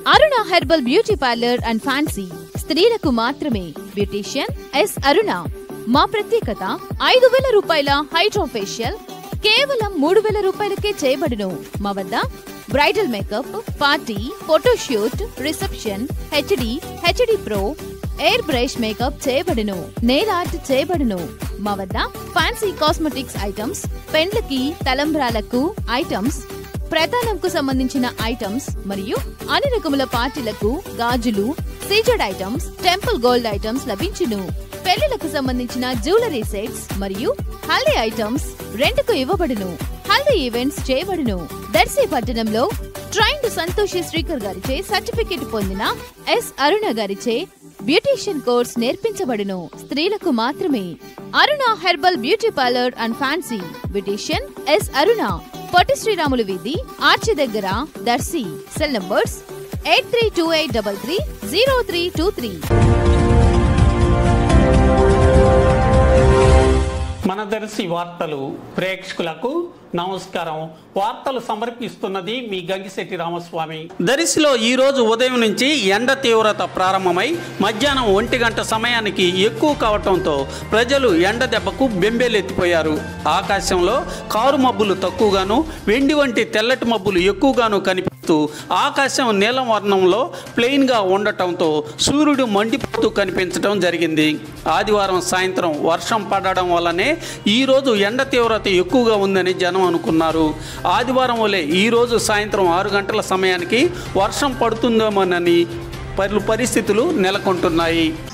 Aruna herbal beauty parlour and fancy స్త్రీలకు మాత్రమే beautician S అరుణ మా ప్రత్యేకత ఐదు వేల రూపాయల హైడ్రో ఫేషియల్ కేవలం మూడు వేల రూపాయలకే చేయబడును మా వద్ద bridal makeup party photoshoot reception HD HD pro air brush makeup చేయబడును నెయిల్ ఆర్ట్ చేయబడును మా వద్ద ఫ్యాన్సీ కాస్మెటిక్స్ ఐటమ్స్ పెండ్లకి తలంబ్రాలకు ఐటమ్స్ ప్రధానంకు సంబంధించిన ఐటమ్స్ మరియు అన్ని రకముల పార్టీలకు గాజులు CZ items temple gold items లభించును పెళ్లిలకు సంబంధించిన జ్యువెలరీ సెట్స్ మరియు హల్దీ ఐటమ్స్ రెంట్కు ఇవ్వబడును హల్దీ ఈవెంట్స్ చేయబడును దర్శి పట్టణంలో ట్రైన్డ్ సంతోషి శ్రీకర్ గారిచే సర్టిఫికెట్ పొందిన ఎస్ అరుణ గారిచే బ్యూటీషియన్ కోర్స్ నేర్పించబడును స్త్రీలకు మాత్రమే Aruna herbal beauty parlour and fancy beautician S Aruna Potti Sriramulu వీధి ఆర్చి దగ్గర Darsi cell numbers eight three two eight double three zero three two three మన దర్శి వార్తలు ప్రేక్షకులకు నమస్కారం వార్తలు సమర్పిస్తున్నది మీ గంగిశెట్టి రామస్వామి దరిసిలో ఈ రోజు ఉదయం నుంచి ఎండ తీవ్రత ప్రారంభమై మధ్యాహ్నం ఒంటి గంట సమయానికి ఎక్కువ కావటంతో ప్రజలు ఎండ దెబ్బకు బెంబేలెత్తిపోయారు ఆకాశంలో కారు మబ్బులు తక్కువగాను వెండి వంటి తెల్లటి మబ్బులు ఎక్కువగాను కనిపిస్తూ ఆకాశం నీలం వర్ణంలో ప్లెయిన్గా ఉండటంతో సూర్యుడు మండిపోతూ కనిపించడం జరిగింది ఆదివారం సాయంత్రం వర్షం పడడం వల్లనే ఈరోజు ఎండ తీవ్రత ఎక్కువగా ఉందని జనం అనుకున్నారు ఆదివారం వలె ఈరోజు సాయంత్రం ఆరు గంటల సమయానికి వర్షం పడుతుందేమోనని పలు పరిస్థితులు నెలకొంటున్నాయి